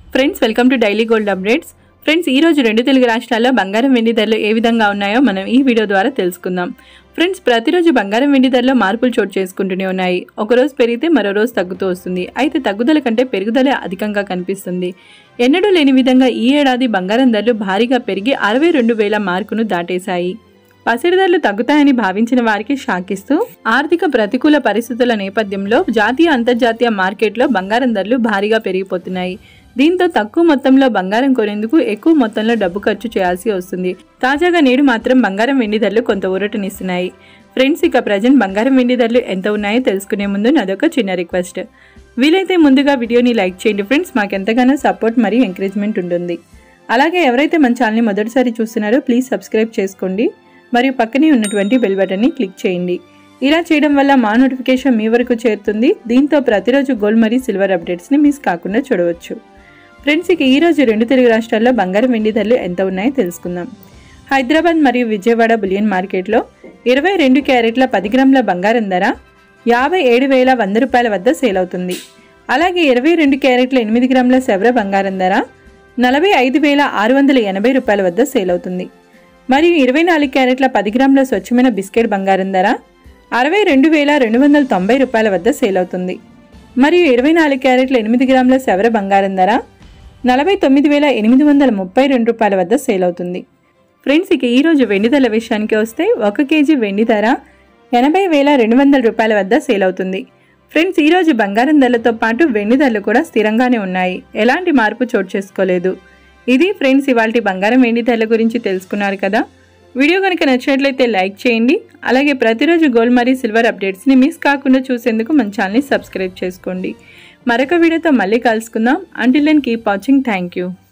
friends welcome to daily gold updates friends ఈ రోజు రెండు తెలుగు రాష్ట్రాల్లో బంగారం వెండి ధరలు ఏ విధంగా ఉన్నాయో మనం ఈ వీడియో ద్వారా తెలుసుకుందాం ఫ్రెండ్స్ ప్రతిరోజు బంగారం వెండి ధరలో మార్పులు చోటు చేసుకుంటూనే ఉన్నాయి ఒక రోజు పెరిగితే మరో రోజు తగ్గుతూ వస్తుంది అయితే తగ్గుదల కంటే పెరుగుదలే అధికంగా కనిపిస్తుంది ఎన్నడూ లేని విధంగా ఈ ఏడాది బంగారం ధరలు భారీగా పెరిగి అరవై రెండు వేల మార్కును దాటేశాయి పసిడి ధరలు తగ్గుతాయని భావించిన వారికి షాకిస్తూ ఆర్థిక ప్రతికూల పరిస్థితుల నేపథ్యంలో జాతీయ అంతర్జాతీయ మార్కెట్లో బంగారం ధరలు భారీగా పెరిగిపోతున్నాయి దీంతో తక్కువ మొత్తంలో బంగారం కొనేందుకు ఎక్కువ మొత్తంలో డబ్బు ఖర్చు చేయాల్సి వస్తుంది తాజాగా నేడు మాత్రం బంగారం వెండి ధరలు కొంత ఊరటనిస్తున్నాయి ఫ్రెండ్స్ ఇక ప్రజెంట్ బంగారం వెండి ధరలు ఎంత ఉన్నాయో తెలుసుకునే ముందు నాదొక చిన్న రిక్వెస్ట్ వీలైతే ముందుగా వీడియోని లైక్ చేయండి ఫ్రెండ్స్ మాకు ఎంతగానో సపోర్ట్ మరియు ఎంకరేజ్మెంట్ ఉంటుంది అలాగే ఎవరైతే మన ఛానల్ని మొదటిసారి చూస్తున్నారో ప్లీజ్ సబ్స్క్రైబ్ చేసుకోండి మరియు పక్కనే ఉన్నటువంటి బెల్ బటన్ని క్లిక్ చేయండి ఇలా చేయడం వల్ల మా నోటిఫికేషన్ మీ వరకు చేరుతుంది దీంతో ప్రతిరోజు గోల్డ్ మరియు సిల్వర్ అప్డేట్స్ని మిస్ కాకుండా చూడవచ్చు ఫ్రెండ్స్ ఇక ఈరోజు రెండు తెలుగు రాష్ట్రాల్లో బంగారం వెండి ధరలు ఎంత ఉన్నాయో తెలుసుకుందాం హైదరాబాద్ మరియు విజయవాడ బులియన్ మార్కెట్లో ఇరవై రెండు క్యారెట్ల పది గ్రాముల బంగారం ధర యాభై ఏడు వేల వంద రూపాయల వద్ద సేల్ అవుతుంది అలాగే ఇరవై రెండు క్యారెట్ల ఎనిమిది గ్రాముల సెవర బంగారం ధర నలభై ఐదు వేల ఆరు వందల ఎనభై రూపాయల వద్ద సేల్ అవుతుంది మరియు ఇరవై నాలుగు క్యారెట్ల పది గ్రాముల స్వచ్ఛమైన బిస్కెట్ బంగారం ధర అరవై రెండు వేల రెండు వందల తొంభై రూపాయల వద్ద సేల్ అవుతుంది మరియు ఇరవై నాలుగు క్యారెట్ల ఎనిమిది గ్రాముల సెవర బంగారం ధర నలభై తొమ్మిది వేల ఎనిమిది వందల ముప్పై రెండు రూపాయల వద్ద సేల్ అవుతుంది ఫ్రెండ్స్ ఇక ఈరోజు వెండి ధరల విషయానికి వస్తే ఒక కేజీ వెండి ధర ఎనభై వేల రెండు వందల రూపాయల వద్ద సేల్ అవుతుంది ఫ్రెండ్స్ ఈరోజు బంగారం ధరలతో పాటు వెండి ధరలు కూడా స్థిరంగానే ఉన్నాయి ఎలాంటి మార్పు చోటు చేసుకోలేదు ఇది ఫ్రెండ్స్ ఇవాళ బంగారం వెండి ధరల గురించి తెలుసుకున్నారు కదా వీడియో కనుక నచ్చినట్లయితే లైక్ చేయండి అలాగే ప్రతిరోజు గోల్డ్ మరియు సిల్వర్ అప్డేట్స్ని మిస్ కాకుండా చూసేందుకు మన ఛానల్ని సబ్స్క్రైబ్ చేసుకోండి మరొక వీడియోతో మళ్ళీ కలుసుకుందాం until then keep watching thank you